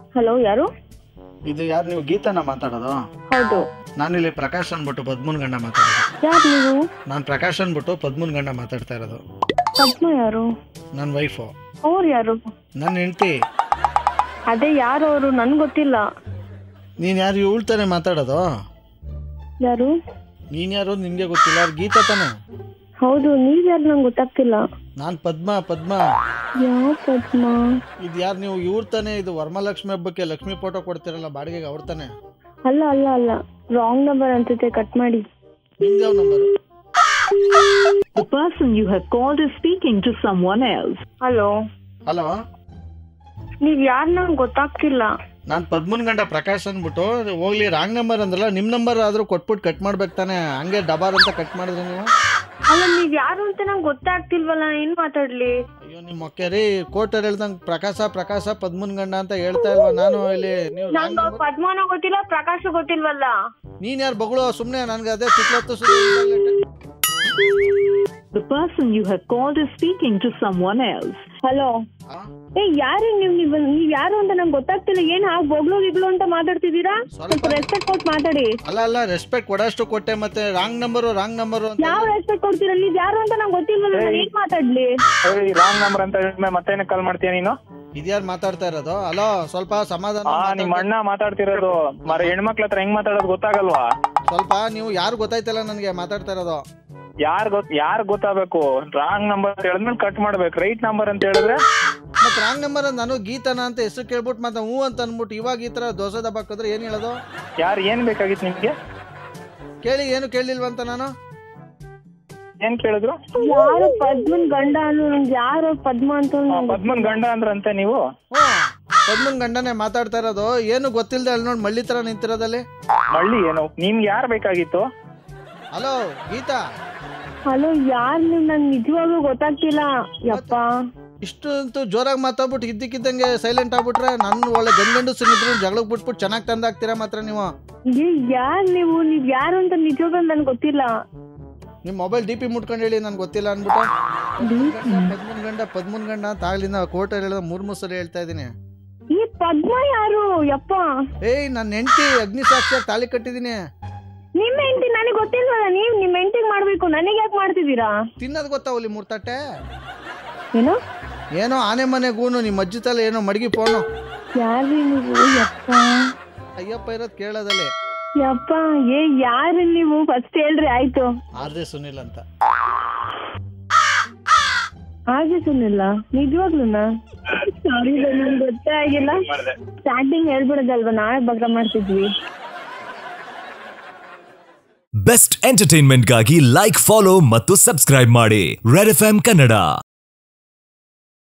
Hello ಯಾರು ಇದು ಯಾರು ನೀವು ಗೀತಾನ ಮಾತಾಡೋದು ಹೌದು ನಾನಿಲ್ಲಿ ಪ್ರಕಾಶ್ ಅಂದ್ಬಿಟ್ಟು ಪದ್ಮನ್ ಗಂಡ ಮಾತಾಡೋದು ಯಾರು ನೀವು ನಾನು ಪ್ರಕಾಶ್ ಅಂದ್ಬಿಟ್ಟು ಪದ್ಮನ್ ಗಂಡ ಮಾತಾಡ್ತಾ ಇರೋದು ಪದ್ಮ ಯಾರು ನನ್ನ ವೈಫು ಅವ್ರು ಯಾರು ನನ್ನ ಹೆಂಡತಿ ಅದೇ ಯಾರು ಅವರು ನನ್ಗೆ ಗೊತ್ತಿಲ್ಲ ನೀನು ಯಾರು ಇವಳು ತಾನೇ ಮಾತಾಡೋದು ಯಾರು ನೀನು ಯಾರು ನಿನಗೆ ಗೊತ್ತಿಲ್ಲ ಯಾರು ಗೀತಾ ತಾನೆ ಹೌದು ನೀವ್ ಯಾರು ನಂಗೆ ಗೊತ್ತಾಗ್ತಿಲ್ಲ ನಾನು ಪದ್ಮ ಪದ್ಮ ಯಾವ ಪದ್ಮ ಇದು ಯಾರು ನೀವು ಇವ್ರ ತಾನೇ ಇದು ವರಮಹಾಲಕ್ಷ್ಮಿ ಹಬ್ಬಕ್ಕೆ ಲಕ್ಷ್ಮಿ ಫೋಟೋ ಕೊಡ್ತಿರಲ್ಲ ಬಾಡಿಗೆಗೆ ಅವ್ರ ತಾನೆ ಅಲ್ಲ ಅಲ್ಲ ಅಲ್ಲ ರಾಂಗ್ ನಂಬರ್ ಅನ್ಸುತ್ತೆ ಕಟ್ ಮಾಡಿ ನಿಮ್ದು ಯಾವ number The person you have called is speaking to someone else. Hello hello ನೀವ್ ಯಾರು ನಂಗೆ ಗೊತ್ತಾಗ್ತಿಲ್ಲ ನಾನು ಪದ್ಮನ್ ಗಂಡ ಪ್ರಕಾಶ್ ಅಂದ್ಬಿಟ್ಟು ಹೋಗ್ಲಿ ರಾಂಗ್ ನಂಬರ್ ಅಂದ್ರಲ್ಲ ನಿಮ್ಮ ನಂಬರ್ ಆದರೂ ಕೊಟ್ಬಿಟ್ಟು ಕಟ್ ಮಾಡ್ಬೇಕು ತಾನೆ ಹಂಗೆ ಡಬಾರ್ ಅಂತ ಕಟ್ ಮಾಡಿದ್ರೆ ನೀವು ಅಲ್ಲ ನೀವ್ ಯಾರು ಅಂತ ನಂಗೆ ಗೊತ್ತಾಗ್ತಿಲ್ವಲ್ಲ ಏನ್ ಮಾತಾಡ್ಲಿ ಅಯ್ಯೋ ನಿಮ್ಮ ಅಕ್ಕೆ ರೀ ಕೋರ್ಟರ್ ಹೇಳ್ದಂಗೆ ಪ್ರಕಾಶ ಪ್ರಕಾಶ ಪದ್ಮನ್ ಗಂಡ ಅಂತ ಹೇಳ್ತಾ ಇಲ್ವಾ ನಾನು ಇಲ್ಲಿ ನೀವು wrong ನಂಗೆ number- ಪದ್ಮನ ಗೊತ್ತಿಲ್ಲ ಪ್ರಕಾಶ ಗೊತ್ತಿಲ್ವಲ್ಲ ನೀನ್ ಯಾರು ಬಗಳು ಸುಮ್ಮನೆ ನನ್ಗೆ ಅದೇ ತಿಕ್ಲತ್ತು ಸುದ್ದಿ The person you have called is speaking to someone else. Hello ಏ ಯಾರು ನೀವ್ ನೀವ್ ನೀವ್ ಯಾರು ಅಂತ ನಂಗೆ ಗೊತ್ತಾಗ್ತಿಲ್ಲ ಏನ್ ಹಾಗೆ ಬೊಗ್ಳು ಗಿಗ್ಲು ಅಂತ ಮಾತಾಡ್ತಿದ್ದೀರಾ ಸ್ವಲ್ಪ- ಸ್ವಲ್ಪ ರೆಸ್ಪೆಕ್ಟ್ ಕೊಟ್ಟು ಮಾತಾಡಿ ಅಲ್ಲ ಅಲ್ಲ ರೆಸ್ಪೆಕ್ಟ್ ಕೊಡಷ್ಟು ಕೊಟ್ಟೆ ಮತ್ತೆ ರಾಂಗ್ ನಂಬರು ರಾಂಗ್ ನಂಬರು ಅಂತ ಯಾವ ರೆಸ್ಪೆಕ್ಟ್ ಕೊಡ್ತೀರಾ ನೀವ್ ಯಾರು ಅಂತ ನಂಗೆ ಗೊತ್ತಿಲ್ವಲ್ಲ ನಾನು ಏನ್ ಮಾತಾಡ್ಲಿ ರಾಂಗ್ ನಂಬರ್ ಅಂತ ಹೇಳಿದ್ಮೇಲೆ ಮತ್ತೇನೆ ಕಾಲ್ ಮಾಡ್ತೀಯ ನೀನು ಇದ್ಯಾರು ಮಾತಾಡ್ತಾ ಇರೋದು ಅಲೋ ಸ್ವಲ್ಪ ಸಮಾಧಾನ ಆ ಮಾತಾಡ್ತಾ- ನಿಮ್ ಅಣ್ಣ ಮಾತಾಡ್ತಿರೋದು ಮರ ಹೆಣ್ಮಕ್ಳ ಹತ್ರ ಹೆಂಗ್ ಮಾತಾಡೋದು ಗೊತ್ತಾಗಲ್ವಾ ಸ್ವಲ್ಪ ನೀವು ಯಾರು ಗೊತ್ತಾಯ್ತಲ್ಲ ನನಗೆ ಮಾತಾಡ್ತಾ ಇರೋದು ಯಾರ್ ಗೊತ್ ಯಾರ್ ಗೊತ್ತಾಗಬೇಕು ರಾಂಗ್ ನಂಬರ್ ಅಂತ ಹೇಳಿದ್ಮೇಲೆ ಕಟ್ ಮಾಡ್ಬೇಕು ರೈಟ್ ನಂಬರ್ ಅಂತ ಹೇಳಿದ್ರೆ ಮತ್ತೆ ರಾಂಗ್ ನಂಬರ್ ನಾನು ಗೀತನ ಅಂತ ಹೆಸರು ಕೇಳ್ಬಿಟ್ಟು ಮತ್ತೆ ಹ್ಞೂ ಅಂತ ಅಂದ್ಬಿಟ್ಟು ಇವಾಗ ಈ ಥರ ದೋಸೆ ದಬ್ಬ ಹಾಕಿದ್ರೆ ಏನು ಹೇಳೋದು ಯಾರ್ ಏನ್ ಬೇಕಾಗಿತ್ತು ನಿಮ್ಗೆ ಕೇಳಿ ಏನು ಕೇಳಲಿಲ್ವಂತ ನಾನು ಏನ್ ಕೇಳಿದ್ರು ಯಾರು ಪದ್ಮನ್ ಗಂಡ ಅನ್ನು ನಂಗೆ ಯಾರು ಪದ್ಮ ಅಂತ ಆ, ನಂಗ್ ಪದ್ಮನ್ ಗಂಡ ಅಂದ್ರಂತೆ ನೀವು ಹ್ಞೂ ಪದ್ಮನ್ ಗಂಡನೇ ಮಾತಾಡ್ತಾ ಇರೋದು ಏನು ಗೊತ್ತಿಲ್ಲದೆ ಅಲ್ಲಿ ನೋಡಿ ಮಳ್ಳಿ ಥರ ನಿಂತಿರೋದಲ್ಲಿ ಮಳ್ಳಿ ಏನು ನಿಮ್ಗೆ ಯಾರ್ ಬೇಕಾಗಿತ್ತು ಹಲೋ ಗೀತಾ ಹಲೋ ಯಾರು ನೀವು ನಂಗೆ ನಿಜವಾಗ್ಲೂ ಗೊತ್ತಾಗ್ತಿಲ್ಲ ಯಪ್ಪ ಇಷ್ಟಂತೂ ಜೋರಾಗಿ ಮಾತಾಡ್ಬಿಟ್ಟು ಇದ್ದಕ್ಕಿದ್ದಂಗೆ ಸೈಲೆಂಟ್ ಆಗ್ಬಿಟ್ರೆ ನನ್ನ ಒಳ್ಳೆ ಗಂಡು ಇದ್ರು ಜಗಳಕ್ಕೆ ಬಿಟ್ಬಿಟ್ಟು ಚೆನ್ನಾಗಿ ತಂದಾಕ್ತೀರಾ ಮಾತ್ರ ನೀವು ಏ ಯಾರು ನೀವು ನೀವ್ ಯಾರು ಅಂತ ನಿಜವಾಗ್ಲೂ ನನ್ಗೆ ಗೊತ್ತಿಲ್ಲ ನಿಮ್ಮ ಮೊಬೈಲ್ ಡಿ ಪಿ ಮುಟ್ಕೊಂಡು ಹೇಳಿ ನನ್ಗೆ ಗೊತ್ತಿಲ್ಲ ಅಂದ್ಬಿಟ್ಟು ಪದ್ಮನ್ ಗಂಡ ಪದ್ಮನ್ ಗಂಡ ಅಂತ ಆಗ್ಲಿಂದ ಕೋರ್ಟಲ್ಲಿ ಹೇಳಿದ ಮೂರ್ ಮೂರು ಸರಿ ಹೇಳ್ತಾ ಇದ್ದೀನಿ ಈ ಪದ್ಮ ಯಾರು ಯಪ್ಪ ಏಯ್ ನನ್ನ ಹೆಂಡತಿ ಅಗ್ನಿ ಸಾಕ್ಷಿಯಾಗಿ ತಾಳಿ ಕಟ್ಟಿದ್ದೀನಿ ನಿಮ್ಮ ಹೆಂಡತಿ ನನಗೆ ಗೊತ್ತಿಲ್ವಲ್ಲ ನೀವ್ ನಿಮ್ಮ ಹೆಂಡತಿಗೆ ಮಾಡ್ಬೇಕು ನನಗೆ ಯಾಕೆ ಮಾಡ್ತಿದ್ದೀರಾ ತಿನ್ನೋದು ಗೊತ್ತಾವಲ್ಲಿ ಮೂರ್ ತಟ್ಟೆ ಏನು ಏನೋ ಆನೆ ಮನೆಗೂನು ನಿಮ್ಮ ಅಜ್ಜಿ ತಲೆ ಏನೋ ಮಡಗಿ ಫೋನು ಯಾರು ನೀವು ಯಪ್ಪ ಅಯ್ಯಪ್ಪ ಇರೋದು ಕೇಳೋದಲ್ಲಿ ಯಪ್ಪ ಏ ಯಾರು ನೀವು ಫಸ್ಟ್ ಹೇಳ್ರಿ ಆಯ್ತು ಆರ್ಜೆ ಸುನಿಲ್ ಅಂತ ಹಾಗೆ ಸುನಿಲ್ಲ ನಿಜವಾಗ್ಲೂನಾ ಸಾರಿ ನನ್ಗೆ ಗೊತ್ತೇ ಆಗಿಲ್ಲ ಸ್ಟಾರ್ಟಿಂಗ್ ಹೇಳ್ಬಿಡೋದಲ್ವಾ ನಾಳೆ ಬಗ್ರ ಮಾಡ್ತಿದ್ವಿ ಬೆಸ್ಟ್ ಎಂಟರ್ಟೈನ್ಮೆಂಟ್ಗಾಗಿ ಲೈಕ್ ಫಾಲೋ ಮತ್ತು ಸಬ್ಸ್ಕ್ರೈಬ್ ಮಾಡಿ ರೆಡ್ ಎಫ್ ಕನ್ನಡ